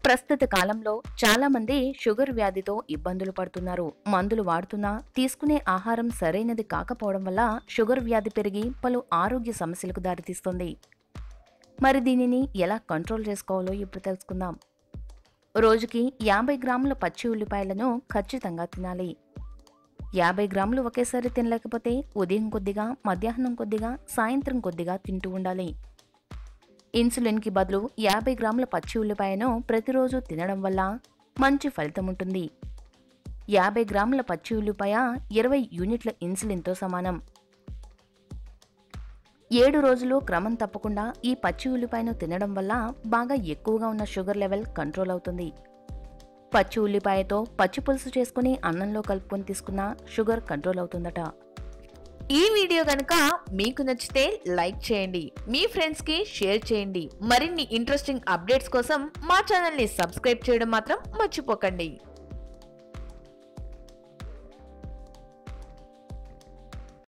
ప్రస్తుత కాలంలో చాలా మంది షుగర్ వ్యాధితో ఇబ్బందులు పడుతున్నారు మందులు వాడుతున్నా తీసుకునే ఆహారం సరైనది కాకపోవడం వల్ల షుగర్ వ్యాధి పెరిగి పలు ఆరోగ్య సమస్యలకు దారితీస్తుంది మరి దీనిని ఎలా కంట్రోల్ చేసుకోవాలో ఇప్పుడు తెలుసుకుందాం రోజుకి యాభై గ్రాముల పచ్చి ఉల్లిపాయలను ఖచ్చితంగా తినాలి యాభై గ్రాములు ఒకేసారి తినలేకపోతే ఉదయం కొద్దిగా మధ్యాహ్నం కొద్దిగా సాయంత్రం కొద్దిగా తింటూ ఉండాలి ఇన్సులిన్కి బదులు యాభై గ్రాముల పచ్చి ఉల్లిపాయను ప్రతిరోజు తినడం వల్ల మంచి ఫలితం ఉంటుంది యాభై గ్రాముల పచ్చి ఉల్లిపాయ ఇరవై యూనిట్ల ఇన్సులిన్తో సమానం ఏడు రోజులు క్రమం తప్పకుండా ఈ పచ్చి ఉల్లిపాయను తినడం వల్ల బాగా ఎక్కువగా ఉన్న షుగర్ లెవెల్ కంట్రోల్ అవుతుంది పచ్చి ఉల్లిపాయతో పచ్చి పులుసు చేసుకుని అన్నంలో కలుపుకొని తీసుకున్న షుగర్ కంట్రోల్ అవుతుందట ఈ వీడియో కనుక మీకు నచ్చితే లైక్ చేయండి మీ ఫ్రెండ్స్ కి షేర్ చేయండి మరిన్ని ఇంట్రెస్టింగ్ అప్డేట్స్ కోసం మా ఛానల్ ని సబ్స్క్రైబ్ చేయడం మాత్రం మర్చిపోకండి